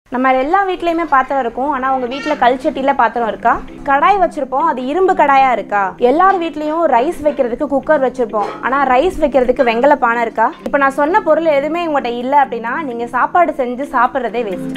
நம்ம எல்லா வீட்லேயுமே பாத்திரம் இருக்கும் ஆனால் உங்கள் வீட்டில் கல் சட்டியில் பாத்திரம் இருக்கா கடாய் வச்சுருப்போம் அது இரும்பு கடாயாக இருக்கா எல்லார் வீட்லேயும் ரைஸ் வைக்கிறதுக்கு குக்கர் வச்சுருப்போம் ஆனால் ரைஸ் வைக்கிறதுக்கு வெங்கல பானை இருக்கா இப்போ நான் சொன்ன பொருள் எதுவுமே உங்கள்கிட்ட இல்லை அப்படின்னா நீங்கள் சாப்பாடு செஞ்சு சாப்பிட்றதே வேஸ்ட்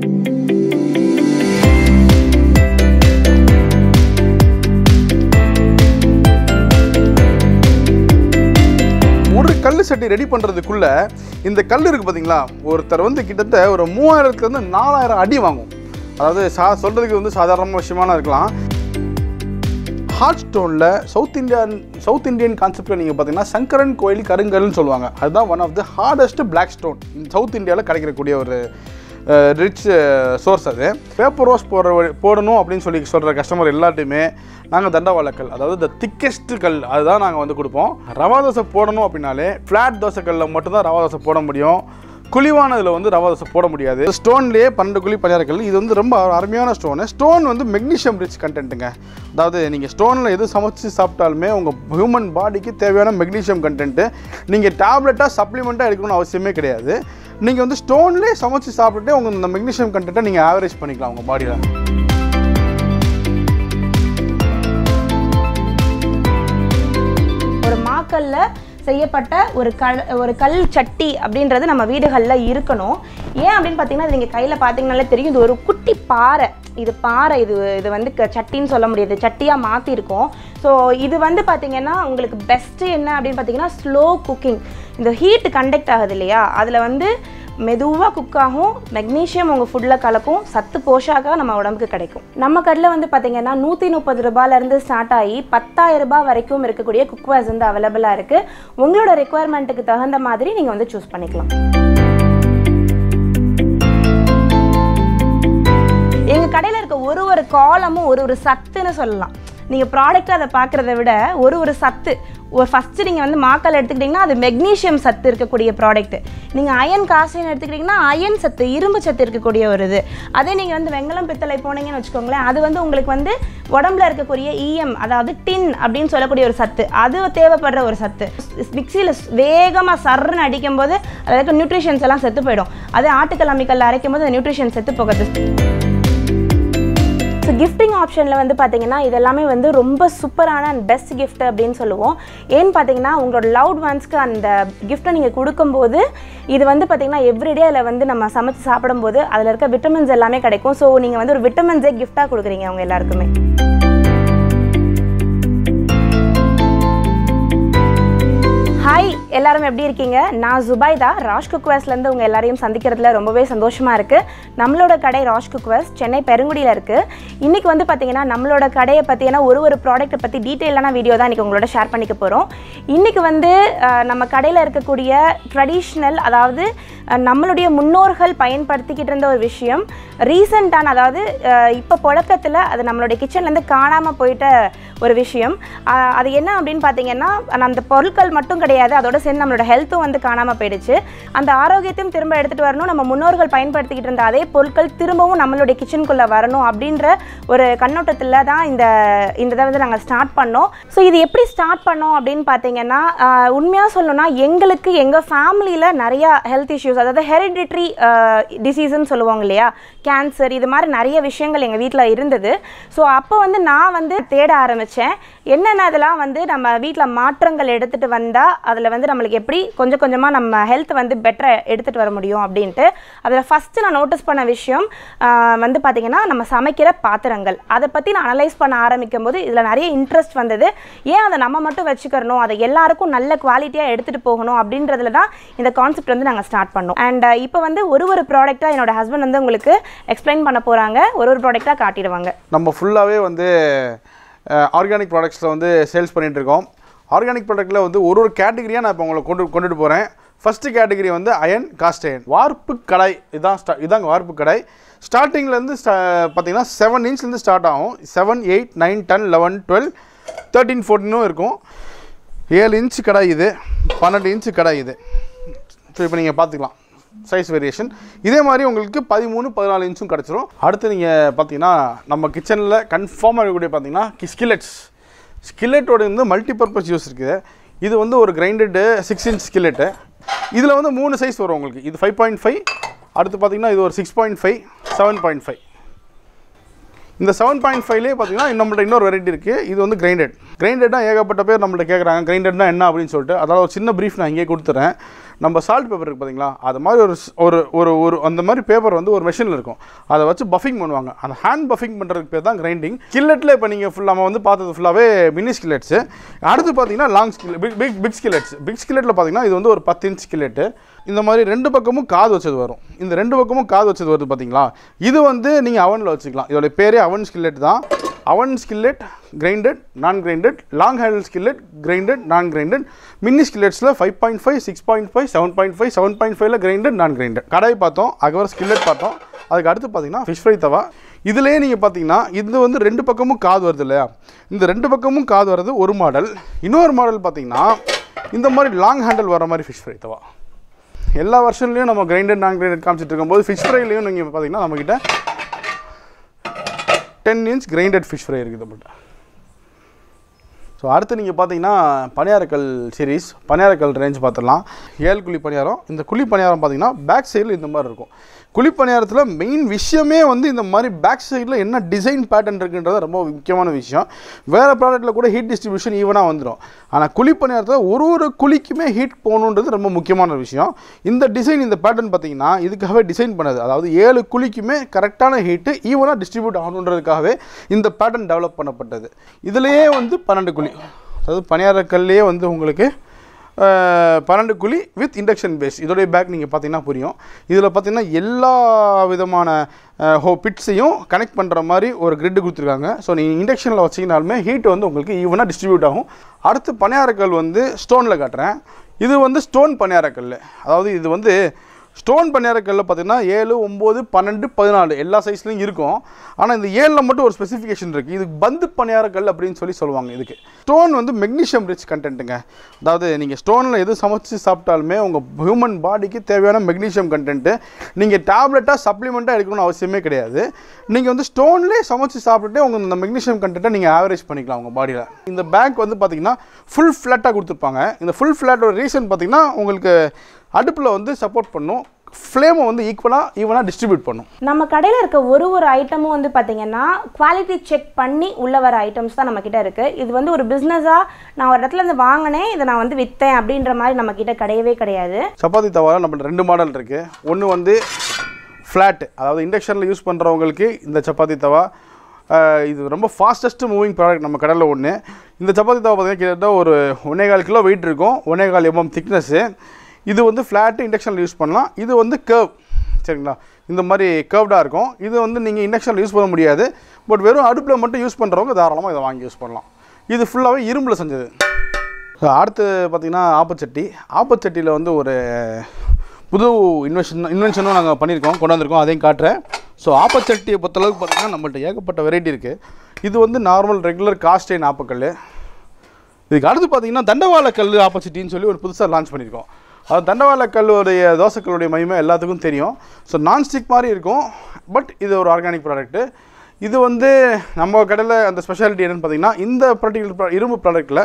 ஒரு கல் சட்டி ரெடி பண்ணுறதுக்குள்ள இந்த கல் இருக்குது பார்த்தீங்களா ஒருத்தர் வந்து கிட்டத்தட்ட ஒரு மூவாயிரத்துலேருந்து நாலாயிரம் அடி வாங்கும் அதாவது சா சொல்கிறதுக்கு வந்து சாதாரண விஷயமான இருக்கலாம் ஹாட் ஸ்டோனில் சவுத் இந்தியன் சவுத் இந்தியன் கான்செப்டில் நீங்கள் பார்த்தீங்கன்னா சங்கரன் கோயில் கருங்கல்னு சொல்லுவாங்க அதுதான் one of the hardest black stone south இந்தியாவில் கிடைக்கக்கூடிய ஒரு ரிச் சோர்ஸ் அது பேப்பர் ரோஸ் போடுற வழி- போடணும் அப்படின்னு சொல்லி சொல்கிற கஸ்டமர் எல்லாத்தையுமே நாங்கள் தண்டவாளக்கல் அதாவது த திக்கெஸ்ட் கல் அதுதான் நாங்கள் வந்து கொடுப்போம் ரவா தோசை போடணும் அப்படின்னாலே ஃப்ளாட் தோசை கல்லில் மட்டும்தான் ரவா தோசை போட முடியும் குழிவானதில் வந்து ரவா தோசை போட முடியாது ஸ்டோன்லேயே பன்னெண்டு குழி பஞ்சாரக்கல் இது வந்து ரொம்ப அருமையான ஸ்டோனு ஸ்டோன் வந்து மெக்னீஷியம் ரிச் கண்டென்ட்டுங்க அதாவது நீங்கள் ஸ்டோனில் எது சமைச்சு சாப்பிட்டாலுமே உங்கள் ஹியூமன் பாடிக்கு தேவையான மெக்னீஷியம் கண்டென்ட்டு நீங்கள் டேப்லெட்டாக சப்ளிமெண்ட்டாக எடுக்கணும்னு அவசியமே கிடையாது நீங்கள் வந்து ஸ்டோன்லேயே சமைச்சு சாப்பிட்டுட்டு உங்கள் இந்த மெக்னீஷியம் கண்டென்ட்டை நீங்கள் ஆவரேஜ் பண்ணிக்கலாம் உங்கள் பாடியில் ஒரு மாக்கல்ல செய்யப்பட்ட ஒரு கல் ஒரு கல் சட்டி அப்படின்றது நம்ம வீடுகளில் இருக்கணும் ஏன் அப்படின்னு பார்த்தீங்கன்னா இது நீங்கள் கையில் பார்த்தீங்கனாலே தெரியும் இது ஒரு குட்டி பாறை இது பாறை இது இது வந்து க- சட்டின்னு சொல்ல முடியாது சட்டியாக மாற்றிருக்கோம் ஸோ இது வந்து பார்த்தீங்கன்னா உங்களுக்கு பெஸ்ட்டு என்ன அப்படின்னு பார்த்தீங்கன்னா ஸ்லோ குக்கிங் இந்த ஹீட் கண்டக்ட் ஆகுது இல்லையா அதில் வந்து மெதுவாக குக் ஆகும் மெக்னீஷியம் உங்கள் ஃபுட்டில் கலக்கும் சத்து போஷாக்காக நம்ம உடம்புக்கு கிடைக்கும் நம்ம கடையில் வந்து பார்த்தீங்கன்னா நூற்றி முப்பது ரூபாயிலேருந்து ஸ்டார்ட் ஆகி பத்தாயிரம் ரூபாய் வரைக்கும் இருக்கக்கூடிய குக்வேர்ஸ் வந்து அவைலபிளாக இருக்குது உங்களோட ரெக்குவயர்மெண்ட்டுக்கு தகுந்த மாதிரி நீங்கள் வந்து சூஸ் பண்ணிக்கலாம் எங்கள் கடையில் இருக்க ஒரு ஒரு காலமும் ஒரு ஒரு சத்துன்னு சொல்லலாம் நீங்கள் ப்ராடக்ட் அதை பார்க்குறத விட ஒரு ஒரு சத்து ஒரு ஃபஸ்ட்டு நீங்கள் வந்து மாக்கல் எடுத்துக்கிட்டிங்கன்னா அது மெக்னீஷியம் சத்து இருக்கக்கூடிய ப்ராடக்ட் நீங்கள் அயன் காசைன் எடுத்துக்கிட்டிங்கன்னா அயன் சத்து இரும்பு சத்து இருக்கக்கூடிய ஒரு இது அதே நீங்கள் வந்து வெங்கலம் பித்தளை போனீங்கன்னு வச்சுக்கோங்களேன் அது வந்து உங்களுக்கு வந்து உடம்புல இருக்கக்கூடிய இஎம் அதாவது டின் அப்படின்னு சொல்லக்கூடிய ஒரு சத்து அது தேவைப்படுற ஒரு சத்து மிக்சியில் வேகமாக சர்ன்னு அடிக்கும்போது அதில் இருக்க நியூட்ரிஷன்ஸ் எல்லாம் செத்து போயிடும் அதே ஆட்டுக்கல் அம்மிக்கல்ல அரைக்கும் போது அந்த நியூட்ரிஷன் செத்து போகிறது ஸோ கிஃப்டிங் ஆப்ஷனில் வந்து பார்த்தீங்கன்னா இது எல்லாமே வந்து ரொம்ப சூப்பரான அண்ட் பெஸ்ட் gift அப்படின்னு சொல்லுவோம் ஏன்னு பார்த்தீங்கன்னா உங்களோட லவ்ட் ஒன்ஸ்க்கு அந்த கிஃப்ட்டை நீங்கள் கொடுக்கும்போது இது வந்து பார்த்தீங்கன்னா எவ்ரிடே அதில் வந்து நம்ம சமைச்சு சாப்பிடும்போது அதில் இருக்க விட்டமின்ஸ் எல்லாமே கிடைக்கும் ஸோ நீங்கள் வந்து ஒரு விட்டமின்ஸே கிஃப்டாக கொடுக்குறீங்க அவங்க எல்லாருக்குமே ஹாய் எல்லாரும் எப்படி இருக்கீங்க நான் ஜுபைதா ராஜ் குக்வேஸ்லேருந்து உங்கள் எல்லாரையும் சந்திக்கிறதுல ரொம்பவே சந்தோஷமாக இருக்குது நம்மளோட கடை ராஜ் குக்வேஸ் சென்னை பெருங்குடியில் இருக்குது இன்றைக்கி வந்து பார்த்தீங்கன்னா நம்மளோட கடையை பற்றியான ஒரு ஒரு ப்ராடக்ட்டை பற்றி டீட்டெயிலான வீடியோ தான் இன்றைக்கி உங்களோட ஷேர் பண்ணிக்க போகிறோம் இன்றைக்கி வந்து அஹ், நம்ம கடையில் இருக்கக்கூடிய ட்ரெடிஷ்னல் அதாவது அஹ், நம்மளுடைய முன்னோர்கள் பயன்படுத்திக்கிட்டு இருந்த ஒரு விஷயம் ரீசெண்டான அதாவது அஹ், இப்போ புழக்கத்தில் அது நம்மளுடைய கிச்சன்லேருந்து காணாமல் போயிட்ட ஒரு விஷயம் அஹ், அது என்ன அப்படின்னு பார்த்தீங்கன்னா அந்த பொருட்கள் மட்டும் கிடையாது அதோட சேர்ந்து நம்மளோட ஹெல்த்தும் வந்து காணாமல் போயிடுச்சு அந்த ஆரோக்கியத்தையும் திரும்ப எடுத்துகிட்டு வரணும் நம்ம முன்னோர்கள் பயன்படுத்திக்கிட்டு இருந்த அதே பொருட்கள் திரும்பவும் நம்மளுடைய கிச்சனுக்குள்ளே வரணும் அப்படின்ற ஒரு கண்ணோட்டத்தில் தான் இந்த இந்த இதை வந்து நாங்கள் ஸ்டார்ட் பண்ணோம் ஸோ இது எப்படி ஸ்டார்ட் பண்ணோம் அப்படின்னு பார்த்தீங்கன்னா உண்மையாக சொல்லணும்னா எங்களுக்கு எங்கள் ஃபேமிலியில் நிறையா ஹெல்த் இஷ்யூஸ் அதாவது ஹெரிடிட்ரி டிசீஸ்ன்னு சொல்லுவாங்க இல்லையா கேன்சர் இது மாதிரி நிறைய விஷயங்கள் எங்கள் வீட்டில் இருந்தது ஸோ அப்போ வந்து நான் வந்து தேட ஆரம்பித்தேன் என்னென்ன இதெல்லாம் வந்து நம்ம வீட்டில் மாற்றங்கள் எடுத்துகிட்டு வந்தால் அதில் வந்து நம்மளுக்கு எப்படி கொஞ்சம் கொஞ்சமாக நம்ம ஹெல்த் வந்து பெட்டராக எடுத்துகிட்டு வர முடியும் அப்படின்ட்டு அதில் ஃபஸ்ட்டு நான் நோட்டீஸ் பண்ண விஷயம் ஆஹ், வந்து பார்த்திங்கன்னா நம்ம சமைக்கிற பாத்திரங்கள் அதை பற்றி நான் அனலைஸ் பண்ண ஆரம்பிக்கும் போது இதில் நிறைய இன்ட்ரெஸ்ட் வந்தது ஏன் அதை நம்ம மட்டும் வச்சுக்கிறணும் அதை எல்லாருக்கும் நல்ல குவாலிட்டியாக எடுத்துகிட்டு போகணும் அப்படின்றதுல தான் இந்த கான்செப்ட் வந்து நாங்கள் ஸ்டார்ட் பண்ணோம் அண்ட் இப்போ வந்து ஒரு ஒரு ப்ராடக்டாக என்னோட ஹஸ்பண்ட் வந்து உங்களுக்கு எக்ஸ்பிளைன் பண்ண போகிறாங்க ஒரு ஒரு ப்ராடக்டாக காட்டிடுவாங்க நம்ம ஃபுல்லாகவே வந்து ஆர்கானிக் ப்ராடக்ட்ஸில் வந்து சேல்ஸ் பண்ணிட்டு இருக்கோம் ஆர்கானிக் ப்ராடக்ட்டில் வந்து ஒரு ஒரு கேட்டகரியாக நான் இப்போ உங்களை கொண்டு கொண்டுட்டு போகிறேன் ஃபஸ்ட்டு கேட்டகரி வந்து அயன் காஸ்ட் அயன் வார்ப்பு கடாய் இதுதான் ஸ்டா இதாங்க வார்ப்பு கடாய் ஸ்டார்டிங்லேருந்து ஸ்டா பார்த்தீங்கன்னா செவன் இன்ச்லேருந்து ஸ்டார்ட் ஆகும் seven eight nine ten eleven twelve thirteen ஃபோர்டீனும் இருக்கும் ஏழு இன்ச் கடாய் இது பன்னெண்டு இன்ச் கடாய் இது ஸோ இப்போ நீங்கள் பார்த்துக்கலாம் சைஸ் வேரியேஷன் இதே மாதிரி உங்களுக்கு பதிமூணு பதினாலு இன்ச்சும் கிடச்சிரும் அடுத்து நீங்கள் பார்த்தீங்கன்னா நம்ம கிச்சனில் கன்ஃபார்மாக இருக்கக்கூடிய பார்த்தீங்கன்னா ஸ்கில்லெட்ஸ் ஸ்கில்லெட்டோட வந்து மல்டிபர்பஸ் யூஸ் இருக்குது இது வந்து ஒரு கிரைண்டடு சிக்ஸ் இன்ச் ஸ்கில்லெட்டு இதில் வந்து மூணு சைஸ் வரும் உங்களுக்கு இது ஃபைவ் பாயிண்ட் ஃபைவ் அடுத்து பார்த்தீங்கன்னா இது ஒரு six point five seven point five இந்த செவன் பாயிண்ட் ஃபைவ்லேயே பார்த்தீங்கன்னா நம்மள்ட்ட இன்னொரு வெரைட்டி இருக்குது இது வந்து கிரைண்டட் கிரைண்டட்னா ஏகப்பட்ட பேர் நம்மள்ட்ட கேட்குறாங்க கிரைண்டட்னா என்ன அப்படின்னு சொல்லிட்டு அதனால் ஒரு சின்ன ப்ரீஃப் நான் இங்கே கொடுத்துறேன் நம்ம சால்ட் பேப்பர் இருக்குது பார்த்தீங்களா அது மாதிரி ஒரு ஸ்- ஒரு ஒரு ஒரு அந்த மாதிரி பேப்பர் வந்து ஒரு மெஷினில் இருக்கும் அதை வச்சு பஃபிங் பண்ணுவாங்க அந்த ஹேண்ட் பஃபிங் பண்ணுறதுக்கு பேர் தான் கிரைண்டிங் ஸ்கில்லெட்டில் இப்போ நீங்கள் ஃபுல் நம்ம வந்து பார்த்தது ஃபுல்லாகவே மினி ஸ்கில்லெட்ஸு அடுத்து பார்த்தீங்கன்னா long skill big big big skillets big ஸ்கில்லெட்டில் பார்த்தீங்கன்னா இது வந்து ஒரு பத்து இன்ச் ஸ்கில்லெட்டு இந்த மாதிரி ரெண்டு பக்கமும் காது வச்சது வரும் இந்த ரெண்டு பக்கமும் காது வச்சது வருது பார்த்தீங்களா இது வந்து நீங்கள் அவனில் வச்சுக்கலாம் இதோட பேரே அவன் ஸ்கில்லெட் தான் oven skillet grinded non grinded long handle skillet grinded non grinded mini ஸ்கில்லெட்ஸில் five point five six point five seven point five seven point ஃபைவ்ல கிரைண்டட் நான் கிரைண்டட் கடாய் பார்த்தோம் அதுக்கப்புறம் ஸ்கில்லெட் பார்த்தோம் அதுக்கு அடுத்து பார்த்தீங்கன்னா ஃபிஷ் ஃப்ரை தவா இதுலேயே நீங்கள் பார்த்தீங்கன்னா இது வந்து ரெண்டு பக்கமும் காது வருது இல்லையா இந்த ரெண்டு பக்கமும் காது வர்றது ஒரு மாடல் இன்னொரு மாடல் பார்த்தீங்கன்னா இந்த மாதிரி லாங் ஹேண்டில் வர மாதிரி ஃபிஷ் ஃப்ரை தவா எல்லா வருஷன்லையும் நம்ம கிரைண்டட் நான் கிரைண்டட் காமிச்சிட்டு இருக்கும்போது ஃபிஷ் ஃப்ரைலையும் நீங்கள் பார்த்தீங்கன்னா நம்மக்கிட்ட ten inch grinded fish fry இருக்குது நம்மகிட்ட ஸோ அடுத்து நீங்கள் பார்த்தீங்கன்னா பணியாரக்கல் சீரிஸ் பணியாரக்கல் ரேஞ்ச் பார்த்துடலாம் ஏழு குழி பணியாரம் இந்த குழி பணியாரம் பார்த்தீங்கன்னா பேக் சைடில் இந்த மாதிரி இருக்கும் குழி பணியாரத்தில் மெயின் விஷயமே வந்து இந்த மாதிரி பேக் சைடில் என்ன டிசைன் பேட்டர்ன் இருக்குன்றது ரொம்ப முக்கியமான விஷயம் வேறு ப்ராடக்ட்டில் கூட ஹீட் டிஸ்ட்ரிபியூஷன் ஈவனாக வந்துடும் ஆனால் குழி பணியாரத்தில் ஒரு ஒரு குழிக்குமே ஹீட் போகணுன்றது ரொம்ப முக்கியமான விஷயம் இந்த டிசைன் இந்த பேட்டர்ன் பார்த்தீங்கன்னா இதுக்காகவே டிசைன் பண்ணது அதாவது ஏழு குழிக்குமே கரெக்டான ஹீட்டு ஈவனாக டிஸ்ட்ரிபியூட் ஆகணுன்றதுக்காகவே இந்த பேட்டர்ன் டெவலப் பண்ணப்பட்டது இதுலேயே வந்து பன்னெண்டு குழி அதாவது பணியாரக்கல்லையே வந்து உங்களுக்கு அஹ், பன்னெண்டு குழி வித் இண்டக்ஷன் பேஸ் இதோடைய பேக் நீங்கள் பார்த்தீங்கன்னா புரியும் இதில் பார்த்தீங்கன்னா எல்லா விதமான ஹோ பிட்ஸையும் கனெக்ட் பண்ணுற மாதிரி ஒரு கிரிட் கொடுத்துருக்காங்க ஸோ நீங்கள் இண்டக்ஷனில் வச்சிங்கனாலுமே ஹீட் வந்து உங்களுக்கு ஈவனாக டிஸ்ட்ரிபியூட் ஆகும் அடுத்து பணியாரக்கல் வந்து ஸ்டோனில் காட்டுறேன் இது வந்து ஸ்டோன் பணியாரக்கல் அதாவது இது வந்து ஸ்டோன் பணியாரக்கல்ல பார்த்தீங்கன்னா ஏழு ஒம்பது பன்னெண்டு பதினாலு எல்லா சைஸ்லையும் இருக்கும் ஆனால் இந்த ஏழில் மட்டும் ஒரு ஸ்பெசிஃபிகேஷன் இருக்குது இது பந்து பணியாரக்கல் அப்படின்னு சொல்லி சொல்லுவாங்க இதுக்கு ஸ்டோன் வந்து மெக்னீஷியம் ரிச் கண்டென்ட்டுங்க அதாவது நீங்கள் ஸ்டோனில் எது சமைச்சு சாப்பிட்டாலுமே உங்கள் ஹியூமன் பாடிக்கு தேவையான மெக்னீஷியம் கண்டென்ட்டு நீங்கள் டேப்லெட்டாக சப்ளிமெண்ட்டாக எடுக்கணும்னு அவசியமே கிடையாது நீங்கள் வந்து ஸ்டோன்லேயே சமைச்சு சாப்பிட்டுட்டு உங்கள் இந்த மெக்னீஷியம் கண்டென்ட்டை நீங்கள் ஆவரேஜ் பண்ணிக்கலாம் உங்கள் பாடியில் இந்த பேங்க் வந்து பார்த்தீங்கன்னா ஃபுல் ஃப்ளாட்டாக கொடுத்துருப்பாங்க இந்த ஃபுல் ஃப்ளாட்டோட ரீசன் பார்த்தீங்கன்னா உங்களுக்கு அடுப்பில் வந்து சப்போர்ட் பண்ணும் ஃப்ளேமை வந்து ஈக்குவலாக ஈவனாக டிஸ்ட்ரிபியூட் பண்ணும் நம்ம கடையில் இருக்க ஒரு ஒரு ஐட்டமும் வந்து பார்த்தீங்கன்னா குவாலிட்டி செக் பண்ணி உள்ள வர ஐட்டம்ஸ் தான் நம்மக்கிட்ட இருக்குது இது வந்து ஒரு பிஸ்னஸாக நான் ஒரு இடத்துல இருந்து வாங்கினேன் இதை நான் வந்து விற்றேன் அப்படின்ற மாதிரி நம்மக்கிட்ட கிடையவே கிடையாது சப்பாத்தி தவாவில் நம்மள்ட்ட ரெண்டு மாடல் இருக்குது ஒன்று வந்து ஃப்ளாட் அதாவது இண்டக்ஷனில் யூஸ் பண்ணுறவங்களுக்கு இந்த சப்பாத்தி தவா அஹ், இது ரொம்ப ஃபாஸ்டஸ்ட் மூவிங் ப்ராடக்ட் நம்ம கடையில் ஒன்று இந்த சப்பாத்தி தவா பார்த்தீங்கன்னா கிட்டத்தட்ட ஒரு ஒன்னே கால் கிலோ வெயிட் இருக்கும் ஒன்னே கால் எம்எம் திக்னஸ்ஸு இது வந்து ஃப்ளாட்டு இண்டக்ஷனில் யூஸ் பண்ணலாம் இது வந்து கர்வ் சரிங்களா இந்த மாதிரி கர்வ்டாக இருக்கும் இது வந்து நீங்கள் இண்டக்ஷனில் யூஸ் பண்ண முடியாது பட் வெறும் அடுப்பில் மட்டும் யூஸ் பண்ணுறவங்க தாராளமாக இதை வாங்கி யூஸ் பண்ணலாம் இது ஃபுல்லாகவே இரும்பில் செஞ்சது ஸோ அடுத்து பார்த்தீங்கன்னா ஆப்பச்சட்டி ஆப்பச்சட்டியில் வந்து ஒரு புது இன்வென்ஷன் இன்வென்ஷனும் நாங்கள் பண்ணியிருக்கோம் கொண்டு வந்திருக்கோம் அதையும் காட்டுறேன் ஸோ ஆப்பச்சட்டியை பொறுத்தளவுக்கு பார்த்தீங்கன்னா நம்மள்ட்ட ஏகப்பட்ட வெரைட்டி இருக்குது இது வந்து நார்மல் ரெகுலர் காஸ்டைன் ஆப்பக்கல் இதுக்கு அடுத்து பார்த்தீங்கன்னா தண்டவாள கல் ஆப்போசிட்டின்னு சொல்லி ஒரு புதுசாக லான்ச் பண்ணியிருக்கோம் அது தண்டவாள கல்லுடைய தோசைக்கல்லுடைய மகிமை எல்லாத்துக்கும் தெரியும் ஸோ நான்ஸ்டிக் மாதிரி இருக்கும் பட் இது ஒரு ஆர்கானிக் ப்ராடக்ட்டு இது வந்து நம்ம கடையில் அந்த ஸ்பெஷாலிட்டி என்னென்னு பார்த்தீங்கன்னா இந்த பர்டிகுலர் இரும்பு ப்ராடக்ட்டில்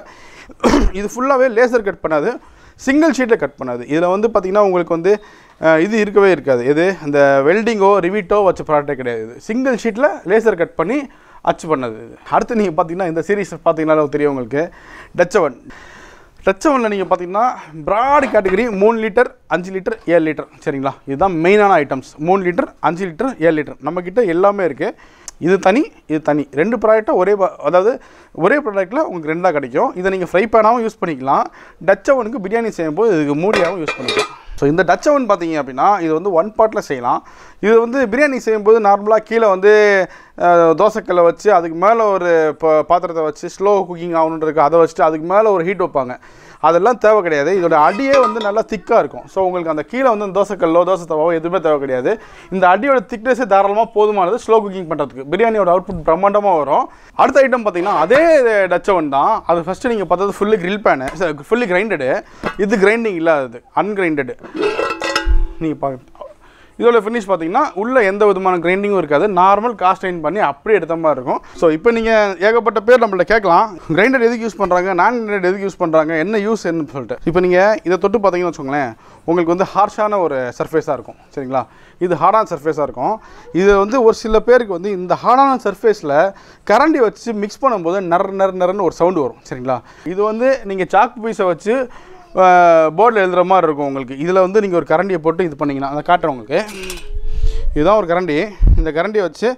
இது ஃபுல்லாகவே லேசர் கட் பண்ணாது சிங்கிள் ஷீட்டில் கட் பண்ணாது இதில் வந்து பார்த்திங்கன்னா உங்களுக்கு வந்து அஹ், இது இருக்கவே இருக்காது எது அந்த வெல்டிங்கோ ரிவீட்டோ வச்ச ப்ராடக்ட்டே கிடையாது இது சிங்கிள் ஷீட்டில் லேசர் கட் பண்ணி அச்சு பண்ணது இது அடுத்து நீங்கள் பார்த்தீங்கன்னா இந்த சீரிஸ் பார்த்தீங்கன்னா தெரியும் உங்களுக்கு டச்சவன் டச்சவனில் நீங்கள் பார்த்தீங்கன்னா ப்ராட் கேட்டகரி மூணு லிட்டர் அஞ்சு லிட்டர் ஏழு லிட்டர் சரிங்களா இதுதான் மெயினான ஐட்டம்ஸ் மூணு லிட்டர் அஞ்சு லிட்டர் ஏழு லிட்டர் நம்மக்கிட்ட எல்லாமே இருக்குது இது தனி இது தனி ரெண்டு ப்ராடக்ட்டும் ஒரே ப- அதாவது ஒரே ப்ராடக்ட்டில் உங்களுக்கு ரெண்டாக கிடைக்கும் இதை நீங்கள் ஃப்ரை பேனாகவும் யூஸ் பண்ணிக்கலாம் டச் அவனுக்கு பிரியாணி செய்யும்போது இதுக்கு மூடியாகவும் யூஸ் பண்ணிக்கலாம் ஸோ இந்த டச் அவன் பார்த்தீங்க அப்படின்னா இது வந்து ஒன் பார்ட்டில் செய்யலாம் இது வந்து பிரியாணி செய்யும்போது நார்மலாக கீழே வந்து அஹ், தோசைக்கல்லை வச்சு அதுக்கு மேலே ஒரு ப- பாத்திரத்தை வச்சு ஸ்லோ குக்கிங் ஆகணுன்றதுக்கு அதை வச்சுட்டு அதுக்கு மேலே ஒரு ஹீட் வைப்பாங்க அதெல்லாம் தேவை கிடையாது இதோட அடியே வந்து நல்லா திக்காக இருக்கும் ஸோ உங்களுக்கு அந்த கீழே வந்து அந்த தோசைக்கல்லோ தோசை தவாவோ எதுவுமே தேவை கிடையாது இந்த அடியோட திக்னஸே தாராளமாக போதுமானது ஸ்லோ குக்கிங் பண்ணுறதுக்கு பிரியாணியோட அவுட்புட் பிரம்மாண்டமாக வரும் அடுத்த ஐட்டம் பார்த்தீங்கன்னா அதே டச்சவன் தான் அது ஃபஸ்ட்டு நீங்கள் பார்த்தது full grill pan fully grinded இது கிரைண்டிங் இல்லாதது அன்கிரைண்டடு நீங்கள் பா இதோட ஃபினிஷ் பார்த்தீங்கன்னா உள்ள எந்த விதமான கிரைண்டிங்கும் இருக்காது நார்மல் காஸ்ட் ட்ரைன் பண்ணி அப்படியே எடுத்த மாதிரி இருக்கும் ஸோ இப்போ நீங்கள் ஏகப்பட்ட பேர் நம்மள்ட்ட கேட்கலாம் கிரைண்டர் எதுக்கு யூஸ் பண்ணுறாங்க நான் கிரைண்டர் எதுக்கு யூஸ் பண்ணுறாங்க என்ன யூஸ் என்னன்னு சொல்லிட்டு இப்போ நீங்கள் இதை தொட்டு பார்த்தீங்கன்னு வச்சுக்கோங்களேன் உங்களுக்கு வந்து ஹார்ஷான ஒரு சர்ஃபேஸாக இருக்கும் சரிங்களா இது ஹார்டான சர்ஃபேஸாக இருக்கும் இது வந்து ஒரு சில பேருக்கு வந்து இந்த ஹார்டான சர்ஃபேஸில் கரண்டி வச்சு மிக்ஸ் பண்ணும்போது நர் நர் நர்னு ஒரு சவுண்டு வரும் சரிங்களா இது வந்து நீங்கள் சாக் பீஸை வச்சு போர்டில் எழுதுகிற மாதிரி இருக்கும் உங்களுக்கு இதில் வந்து நீங்கள் ஒரு கரண்டியை போட்டு இது பண்ணிங்கன்னா அதை காட்டுறேன் உங்களுக்கு இதுதான் ஒரு கரண்டி இந்த கரண்டியை வச்சு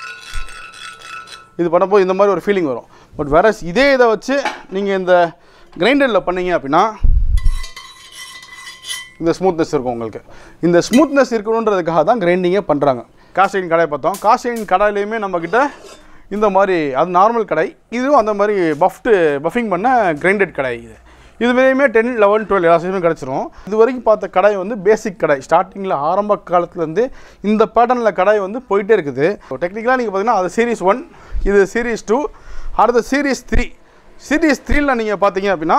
இது பண்ணும்போது இந்த மாதிரி ஒரு ஃபீலிங் வரும் பட் வேற இதே இதை வச்சு நீங்கள் இந்த கிரைண்டரில் பண்ணீங்க அப்படின்னா இந்த ஸ்மூத்னஸ் இருக்கும் உங்களுக்கு இந்த ஸ்மூத்னஸ் இருக்கணுன்றதுக்காக தான் கிரைண்டிங்கே பண்ணுறாங்க காஸ்டின் கடை பார்த்தோம் காஸ்டின் கடையிலையுமே நம்மக்கிட்ட இந்த மாதிரி அது நார்மல் கடை இதுவும் அந்த மாதிரி பஃப்டு பஃபிங் பண்ண கிரைண்டட் கடை இது இதுலேயுமே டென் லெவன் டுவெல் எல்லா சைஸுமே கிடச்சிரும் இது வரைக்கும் பார்த்த கடை வந்து பேசிக் கடை ஸ்டார்டிங்கில் ஆரம்ப காலத்துலேருந்து இந்த பேட்டர்னில் கடை வந்து போயிட்டே இருக்குது டெக்னிக்கலாக நீங்கள் பார்த்தீங்கன்னா அது சீரிஸ் ஒன் இது சீரிஸ் டூ அடுத்த சீரிஸ் த்ரீ சீரிஸ் த்ரீயில் நீங்கள் பார்த்தீங்க அப்படின்னா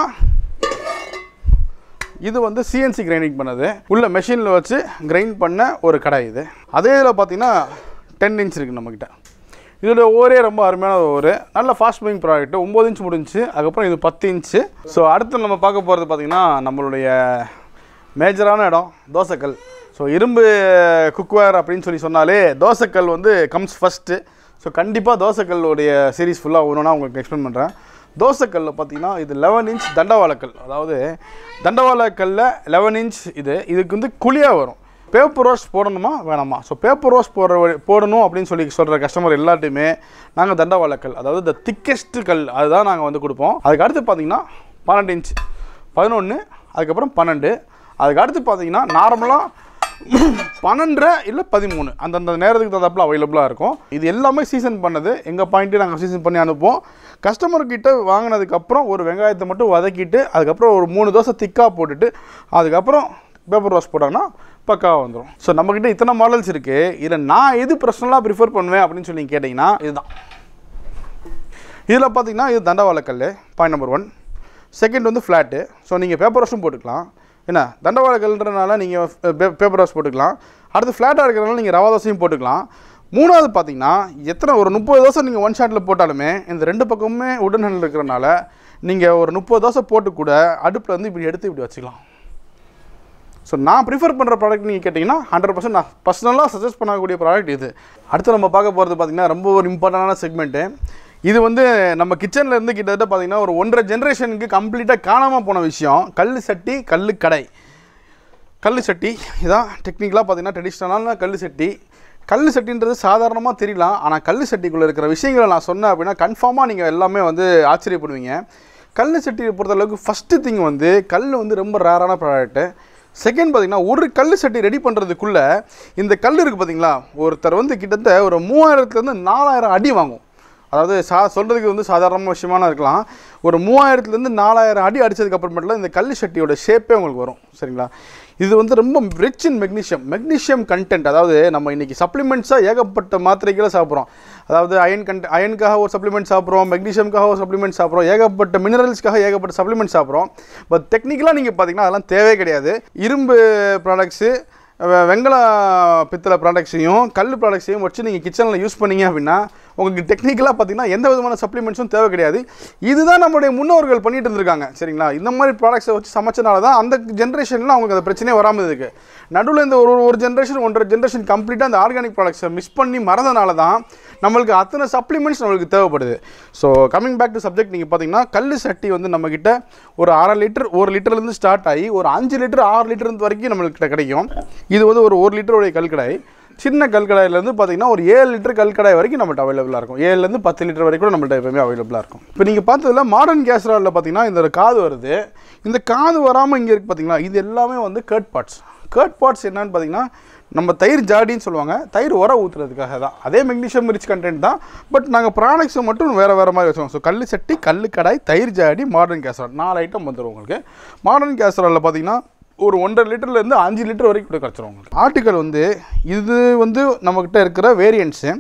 இது வந்து சிஎன்சி கிரைண்டிங் பண்ணது உள்ள மெஷினில் வச்சு கிரைண்ட் பண்ண ஒரு கடை இது அதே இதில் பார்த்தீங்கன்னா டென் இன்ச் இருக்குது நம்மக்கிட்ட இதோட ஓரே ரொம்ப அருமையான ஒரு நல்ல ஃபாஸ்ட் மூவிங் ப்ராடக்ட் ஒம்பது இன்ச் முடிஞ்சுச்சு அதுக்கப்புறம் இது பத்து இன்ச்சு ஸோ அடுத்து நம்ம பார்க்க போகிறது பார்த்திங்கன்னா நம்மளுடைய மேஜரான இடம் தோசைக்கல் ஸோ இரும்பு குக்வேர் அப்படின்னு சொல்லி சொன்னாலே தோசைக்கல் வந்து கம்ஸ் ஃபஸ்ட்டு ஸோ கண்டிப்பாக தோசைக்கல்லுடைய சீரிஸ் ஃபுல்லாக ஒன்றுனா உங்களுக்கு எக்ஸ்பிளைன் பண்ணுறேன் தோசைக்கல்லில் பார்த்தீங்கன்னா இது லெவன் இன்ச் தண்டவாளக்கல் அதாவது தண்டவாளக்கல்ல லெவன் இன்ச் இது இதுக்கு வந்து குழியாக வரும் பேப்பர் ரோஸ் போடணுமா வேணாமா ஸோ பேப்பர் ரோஸ் போடுற வழி- போடணும் அப்படின்னு சொல்லி சொல்கிற கஸ்டமர் எல்லாத்தையுமே நாங்கள் தண்டவாளக்கல் அதாவது த திக்கெஸ்ட் கல் அதுதான் நாங்கள் வந்து கொடுப்போம் அதுக்கு அடுத்து பார்த்தீங்கன்னா பன்னெண்டு இன்ச் பதினொன்று அதுக்கப்புறம் பன்னெண்டு அதுக்கு அடுத்து பார்த்தீங்கன்னா நார்மலாக பன்னெண்டரை இல்லை பதிமூணு அந்தந்த நேரத்துக்கு தகுந்தாப்புல அவைலபிளாக இருக்கும் இது எல்லாமே சீசன் பண்ணது எங்கள் பாயிண்ட்டே நாங்கள் சீசன் பண்ணி அனுப்புவோம் கஸ்டமர்கிட்ட வாங்கினதுக்கப்புறம் ஒரு வெங்காயத்தை மட்டும் வதக்கிட்டு அதுக்கப்புறம் ஒரு மூணு தோசை திக்காக போட்டுட்டு அதுக்கப்புறம் பேப்பர் ரோஸ் போட்டாங்கன்னா பக்காவாக வந்துடும் ஸோ நம்மக்கிட்ட இத்தனை மாடல்ஸ் இருக்குது இதில் நான் எது பர்சனலாக ப்ரிஃபர் பண்ணுவேன் அப்படின்னு சொல்லி கேட்டிங்கன்னா இதுதான் இதில் பார்த்தீங்கன்னா இது தண்டவாளக்கல் பாயிண்ட் நம்பர் ஒன் செகண்ட் வந்து ஃப்ளாட்டு ஸோ நீங்கள் பேப்பர் ரோஸும் போட்டுக்கலாம் என்ன தண்டவாளக்கல்ன்றனால நீங்கள் பேப்பர் ரோஸ் போட்டுக்கலாம் அடுத்து ஃப்ளாட்டாக இருக்கிறனால நீங்கள் ரவா தோசையும் போட்டுக்கலாம் மூணாவது பார்த்தீங்கன்னா எத்தனை ஒரு முப்பது தோசை நீங்கள் ஒன் ஷாட்டில் போட்டாலுமே இந்த ரெண்டு பக்கமுமே உடன் ஹேண்டில் இருக்கிறனால நீங்கள் ஒரு முப்பது தோசை போட்டு கூட அடுப்பில் வந்து இப்படி எடுத்து இப்படி வச்சுக்கலாம் ஸோ நான் ப்ரிஃபர் பண்ணுற ப்ராடக்ட் நீங்கள் கேட்டிங்கன்னா ஹண்ட்ரட் பர்சன்ட் நான் பர்சனலாக சஜஸ்ட் பண்ணக்கூடிய ப்ராடக்ட் இது அடுத்து நம்ம பார்க்க போகிறது பார்த்திங்கன்னா ரொம்ப ஒரு இம்பார்ட்டண்டான செக்மெண்ட்டு இது வந்து நம்ம கிச்சனில் இருந்து கிட்டத்தட்ட பார்த்திங்கன்னா ஒரு ஒன்றரை ஜென்ரேஷனுக்கு கம்ப்ளீட்டாக காணாமல் போன விஷயம் கல் சட்டி கல் கடை கல் சட்டி இதான் டெக்னிக்கலாக பார்த்தீங்கன்னா ட்ரெடிஷ்னலான கல் சட்டி கல் சட்டின்றது சாதாரணமாக தெரியலாம் ஆனால் கல் சட்டிக்குள்ளே இருக்கிற விஷயங்களை நான் சொன்னேன் அப்படின்னா கன்ஃபார்மாக நீங்கள் எல்லாமே வந்து ஆச்சரியப்படுவீங்க கல் சட்டியை பொறுத்தளவுக்கு ஃபஸ்ட்டு திங் வந்து கல் வந்து ரொம்ப ரேரான ப்ராடக்ட்டு செகண்ட் பார்த்தீங்கன்னா ஒரு கல் சட்டி ரெடி பண்ணுறதுக்குள்ளே இந்த கல் இருக்குது பார்த்தீங்களா ஒருத்தர் வந்து கிட்டத்தட்ட ஒரு மூவாயிரத்துலேருந்து நாலாயிரம் அடி வாங்கும் அதாவது சா சொல்கிறதுக்கு வந்து சாதாரண விஷயமான இருக்கலாம் ஒரு மூவாயிரத்துலேருந்து நாலாயிரம் அடி அடித்ததுக்கு அப்புறமேட்டில் இந்த கல் சட்டியோட ஷேப்பே உங்களுக்கு வரும் சரிங்களா இது வந்து ரொம்ப rich in magnesium magnesium content அதாவது நம்ம இன்றைக்கி சப்ளிமெண்ட்ஸாக ஏகப்பட்ட மாத்திரைகளை சாப்பிட்றோம் அதாவது அயன் கண்ட் அயனுக்காக ஒரு சப்ளிமெண்ட் சாப்பிட்றோம் மெக்னீஷியம்காக ஒரு சப்ளிமெண்ட் சாப்பிட்றோம் ஏகப்பட்ட மினரல்ஸ்க்காக ஏகப்பட்ட சப்ளிமெண்ட் சாப்பிட்றோம் பட் டெக்னிக்கலாக நீங்கள் பார்த்தீங்கன்னா அதெல்லாம் தேவையே கிடையாது இரும்பு ப்ராடக்ட்ஸு வெ- வெங்கல பித்தளை ப்ராடக்ட்ஸையும் கல் ப்ராடக்ட்ஸையும் வச்சு நீங்கள் கிச்சனில் யூஸ் பண்ணீங்க அப்படின்னா உங்களுக்கு டெக்னிக்கலாக பார்த்தீங்கன்னா எந்த விதமான சப்ளிமெண்ட்ஸும் தேவை கிடையாது இதுதான் நம்மளுடைய முன்னோர்கள் பண்ணிட்டு இருந்திருக்காங்க சரிங்களா இந்த மாதிரி ப்ராடக்ட்ஸை வச்சு சமைச்சனால தான் அந்த ஜென்ரேஷனில் அவங்களுக்கு அந்த பிரச்சனையே வராமல் இருக்கு நடுவில் இந்த ஒரு ஒரு ஜென்ரேஷன் ஒன்றரை ஜென்ரேஷன் கம்ப்ளீட்டாக அந்த ஆர்கானிக் ப்ராடக்ட்ஸை மிஸ் பண்ணி மறந்தனால தான் நம்மளுக்கு அத்தனை சப்ளிமெண்ட்ஸ் நம்மளுக்கு தேவைப்படுது so coming back to subject நீங்கள் பார்த்தீங்கன்னா கல் சட்டி வந்து நம்மக்கிட்ட ஒரு அரை லிட்டர் ஒரு லிட்டர்லேருந்து ஸ்டார்ட் ஆகி ஒரு அஞ்சு லிட்டர் ஆறு லிட்டர் வரைக்கும் நம்மளுக்கு கிடைக்கும் இது வந்து ஒரு ஒரு லிட்டருடைய கல்கடாய் சின்ன கல்கடாயிலேருந்து பார்த்தீங்கன்னா ஒரு ஏழு லிட்டர் கல்கடாய் வரைக்கும் நம்மள்ட்ட அவைலபிளாக இருக்கும் ஏழுலேருந்து பத்து லிட்டர் வரைக்கும் கூட நம்மள்ட்ட எப்பவுமே அவைலபிளாக இருக்கும் இப்போ நீங்கள் பார்த்ததுல மாடர்ன் கேஸ்ராலில் பார்த்தீங்கன்னா இந்த ஒரு காது வருது இந்த காது வராமல் இங்கே இருக்குது பார்த்தீங்களா இது எல்லாமே வந்து கர்ட் பார்ட்ஸ் கர்ட் பார்ட்ஸ் என்னன்னு பார்த்தீங்கன்னா நம்ம தயிர் ஜாடின்னு சொல்லுவாங்க தயிர் உர ஊற்றுறதுக்காக தான் அதே மெக்னீஷியம் ரிச் கண்டென்ட் தான் பட் நாங்கள் ப்ராடக்ட்ஸை மட்டும் வேறு வேறு மாதிரி வச்சுருவோம் ஸோ கல் சட்டி கல் கடாய் தயிர் ஜாடி மாடர்ன் கேசரால் நாலு ஐட்டம் வந்துடும் உங்களுக்கு மாடர்ன் கேசராலில் பார்த்தீங்கன்னா ஒரு ஒன்றரை லிட்டர்லேருந்து அஞ்சு லிட்டர் வரைக்கும் கூட கிடச்சிரும் உங்களுக்கு ஆர்டிக்கல் வந்து இது வந்து நம்மக்கிட்ட இருக்கிற வேரியன்ட்ஸு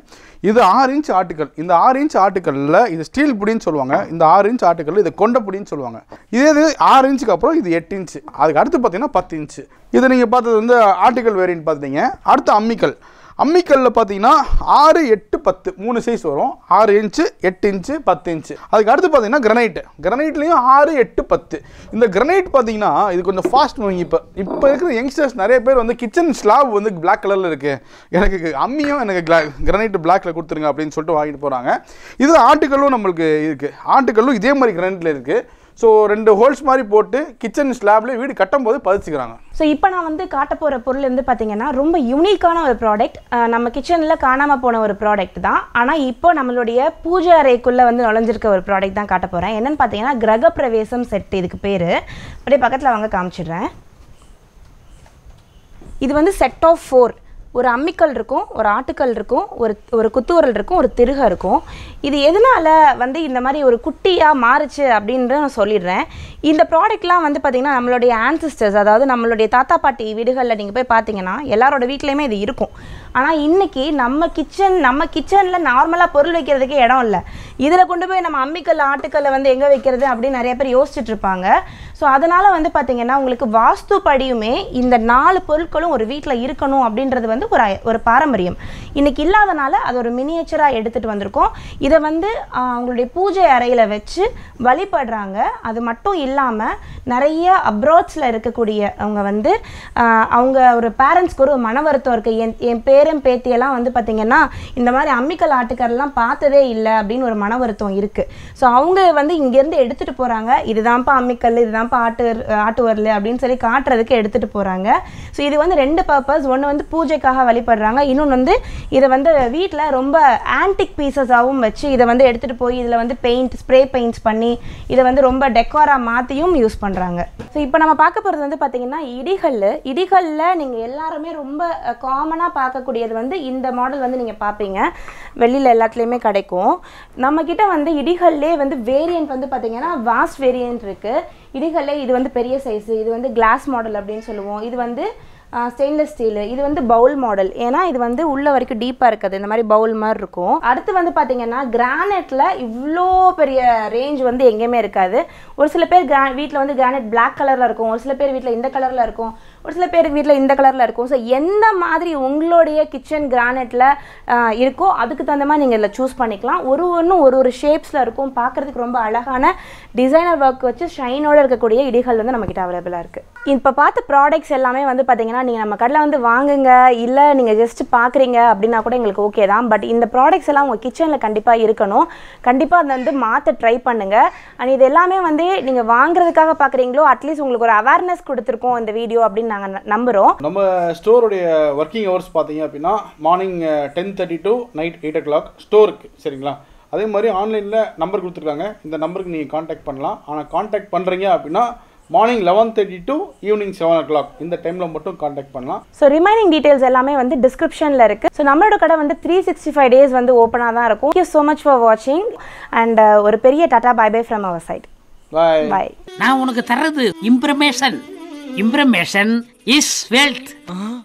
இது ஆறு இன்ச் ஆட்டுக்கல் இந்த ஆறு இன்ச் ஆட்டுக்கல்லில் இது ஸ்டீல் புடின்னு சொல்லுவாங்க இந்த ஆறு இன்ச் ஆட்டுக்கல் இது கொண்ட புடின்னு சொல்லுவாங்க இதே இது ஆறு இன்ச்சுக்கு அப்புறம் இது எட்டு இன்ச்சு அதுக்கு அடுத்து பார்த்தீங்கன்னா பத்து இன்ச்சு இது நீங்கள் பார்த்தது வந்து ஆட்டுக்கல் வேரியன்ட் பார்த்துட்டீங்க அடுத்து அம்மிக்கல் அம்மிக்கல்லில் பார்த்தீங்கன்னா ஆறு எட்டு பத்து மூணு சைஸ் வரும் ஆறு இன்ச்சு எட்டு இன்ச்சு பத்து இன்ச்சு அதுக்கு அடுத்து பார்த்தீங்கன்னா கிரனைட் கிரனைட்லேயும் ஆறு எட்டு பத்து இந்த கிரனைட் பார்த்தீங்கன்னா இது கொஞ்சம் ஃபாஸ்ட் மூவிங் இப்போ இப்போ இருக்கிற யங்ஸ்டர்ஸ் நிறைய பேர் வந்து கிச்சன் ஸ்லாப் வந்து பிளாக் கலரில் இருக்குது எனக்கு அம்மியும் எனக்கு கிரனைட் பிளாக்ல கொடுத்துருங்க அப்படின்னு சொல்லிட்டு வாங்கிட்டு போகிறாங்க இது ஆட்டுக்கல்லும் நம்மளுக்கு இருக்குது ஆட்டுக்கல்லும் இதே மாதிரி கிரனைட்டில் இருக்குது ஸோ ரெண்டு ஹோல்ஸ் மாதிரி போட்டு கிச்சன் ஸ்லாப்ல வீடு கட்டும் போது பதிச்சுக்கிறாங்க ஸோ இப்போ நான் வந்து காட்ட போகிற பொருள் வந்து பார்த்தீங்கன்னா ரொம்ப யூனிக்கான ஒரு ப்ராடக்ட் நம்ம கிச்சனில் காணாமல் போன ஒரு ப்ராடக்ட் தான் ஆனால் இப்போ நம்மளுடைய பூஜை அறைக்குள்ளே வந்து நுழைஞ்சிருக்க ஒரு ப்ராடக்ட் தான் காட்ட போகிறேன் என்னன்னு பார்த்தீங்கன்னா கிரகப்பிரவேசம் செட் இதுக்கு பேர் அப்படியே பக்கத்தில் வாங்க காமிச்சிடுறேன் இது வந்து செட் ஆஃப் ஃபோர் ஒரு அம்மிக்கல் இருக்கும் ஒரு ஆட்டுக்கல் இருக்கும் ஒரு ஒரு குத்துவரல் இருக்கும் ஒரு திருகை இருக்கும் இது எதனால வந்து இந்த மாதிரி ஒரு குட்டியாக மாறுச்சு அப்படின்ற நான் சொல்லிடுறேன் இந்த ப்ராடக்ட்லாம் வந்து பார்த்திங்கன்னா நம்மளுடைய ஆன்சிஸ்டர்ஸ் அதாவது நம்மளுடைய தாத்தா பாட்டி வீடுகளில் நீங்கள் போய் பார்த்தீங்கன்னா எல்லாரோட வீட்லேயுமே இது இருக்கும் ஆனால் இன்னைக்கு நம்ம கிச்சன் நம்ம கிச்சனில் நார்மலாக பொருள் வைக்கிறதுக்கே இடம் இல்லை இதில் கொண்டு போய் நம்ம அம்மிக்கல் ஆட்டுக்கல்லை வந்து எங்கே வைக்கிறது அப்படின்னு நிறைய பேர் யோசிச்சுட்டு இருப்பாங்க ஸோ அதனால் வந்து பார்த்திங்கன்னா உங்களுக்கு வாஸ்து படியுமே இந்த நாலு பொருட்களும் ஒரு வீட்டில் இருக்கணும் அப்படின்றது வந்து ஒரு ஐ- ஒரு பாரம்பரியம் இன்னைக்கு இல்லாதனால அது ஒரு மினியேச்சராக எடுத்துகிட்டு வந்திருக்கோம் இதை வந்து ஆஹ், அவங்களுடைய பூஜை அறையில் வச்சு வழிபடுறாங்க அது மட்டும் இல்லாமல் நிறைய அப்ராட்ஸில் இருக்கக்கூடிய அவங்க வந்து ஆஹ், அவங்க ஒரு பேரண்ட்ஸ்க்கு ஒரு மன வருத்தம் இருக்குது என் என் பேரன் பேத்தியெல்லாம் வந்து பார்த்திங்கன்னா இந்த மாதிரி அம்மிக்கல் ஆட்டுக்கரெல்லாம் பார்த்ததே இல்லை அப்படின்னு ஒரு மன வருத்தம் இருக்குது ஸோ அவங்க வந்து இங்கேருந்து எடுத்துகிட்டு போகிறாங்க இதுதான்ப்பா அம்மிக்கல் இதுதான்ப்பா ஆட்டு ஆட்டு வரல அப்படின்னு சொல்லி காட்டுறதுக்கு எடுத்துகிட்டு போகிறாங்க ஸோ இது வந்து ரெண்டு பர்பஸ் ஒன்று வந்து பூஜைக்காக வழிபடுறாங்க இன்னொன்று வந்து இதை வந்து வீட்டில் ரொம்ப ஆன்டிக் பீசஸாகவும் வச்சு இதை வந்து எடுத்துகிட்டு போய் இதில் வந்து பெயிண்ட் ஸ்ப்ரே பெயிண்ட்ஸ் பண்ணி இதை வந்து ரொம்ப டெக்கோராக மாற்றியும் யூஸ் பண்ணுறாங்க ஸோ இப்போ நம்ம பார்க்க போகிறது வந்து பார்த்திங்கன்னா இடிகல் இடிகளில் நீங்கள் எல்லாருமே ரொம்ப காமனாக பார்க்கக்கூடியது வந்து இந்த மாடல் வந்து நீங்கள் பார்ப்பீங்க வெளியில் எல்லாத்துலேயுமே கிடைக்கும் நம்மக்கிட்ட வந்து இடிகல்லே வந்து வேரியண்ட் வந்து பார்த்திங்கன்னா வாஸ்ட் வேரியண்ட் இருக்குது இடிகல்லே இது வந்து பெரிய சைஸு இது வந்து கிளாஸ் மாடல் அப்படின்னு சொல்லுவோம் இது வந்து ஸ்டெயின்லெஸ் ஸ்டீலு இது வந்து பவுல் மாடல் ஏன்னா இது வந்து உள்ள வரைக்கும் டீப்பாக இருக்குது இந்த மாதிரி பவுல் மாதிரி இருக்கும் அடுத்து வந்து பார்த்தீங்கன்னா கிரானைட்டில் இவ்வளோ பெரிய ரேஞ்ச் வந்து எங்கேயுமே இருக்காது ஒரு சில பேர் கிரா வீட்டில் வந்து கிரானைட் Black கலரில் இருக்கும் ஒரு சில பேர் வீட்டில் இந்த கலரில் இருக்கும் ஒரு சில பேர் வீட்டில் இந்த கலரில் இருக்கும் ஸோ எந்த மாதிரி உங்களுடைய கிச்சன் கிரானைட்டில் இருக்கோ அதுக்கு தகுந்த மாதிரி நீங்கள் இதில் சூஸ் பண்ணிக்கலாம் ஒரு ஒன்றும் ஒரு ஒரு ஷேப்ஸில் இருக்கும் பார்க்குறதுக்கு ரொம்ப அழகான டிசைனர் ஒர்க் வச்சு ஷைனோட இருக்கக்கூடிய இடிகள் வந்து நம்மக்கிட்ட அவைலபிளாக இருக்குது இப்போ பார்த்த ப்ராடக்ட்ஸ் எல்லாமே வந்து பார்த்தீங்கன்னா நீங்கள் நம்ம கடையில் வந்து வாங்குங்க இல்லை நீங்கள் ஜஸ்ட் பார்க்குறீங்க அப்படின்னா கூட எங்களுக்கு ஓகே தான் பட் இந்த ப்ராடக்ட்ஸ் எல்லாம் உங்கள் கிச்சனில் கண்டிப்பாக இருக்கணும் கண்டிப்பாக அதை வந்து மாற்ற ட்ரை பண்ணுங்கள் அண்ட் இது எல்லாமே வந்து நீங்கள் வாங்குறதுக்காக பார்க்குறீங்களோ அட்லீஸ்ட் உங்களுக்கு ஒரு அவேர்னஸ் கொடுத்துருக்கோம் இந்த வீடியோ அப்படின்னு நாங்கள் நம்புகிறோம் நம்ம ஸ்டோருடைய ஒர்க்கிங் ஹவர்ஸ் பார்த்தீங்க அப்படின்னா morning ten thirty to night eight o'clock ஸ்டோருக்கு சரிங்களா அதே மாதிரி ஆன்லைனில் நம்பர் கொடுத்துருக்காங்க இந்த நம்பருக்கு நீங்கள் காண்டாக்ட் பண்ணலாம் ஆனால் காண்டாக்ட் பண்ணுறீங்க அப்படின்னா morning eleven thirty to evening seven o'clock இந்த டைமில் மட்டும் காண்டாக்ட் பண்ணலாம் ஸோ ரிமைனிங் டீடைல்ஸ் எல்லாமே வந்து டிஸ்கிரிப்ஷனில் இருக்குது ஸோ நம்மளோட கடை வந்து த்ரீ சிக்ஸ்டி ஃபைவ் டேஸ் வந்து ஓப்பனாக தான் இருக்கும் யூ ஸோ மச் ஃபார் வாட்சிங் அண்ட் ஒரு பெரிய tata bye bye from our side bye bye நான் உனக்கு தர்றது இம்ப்ரமேஷன் இம்ப்ரமேஷன் இஸ் வெல்த்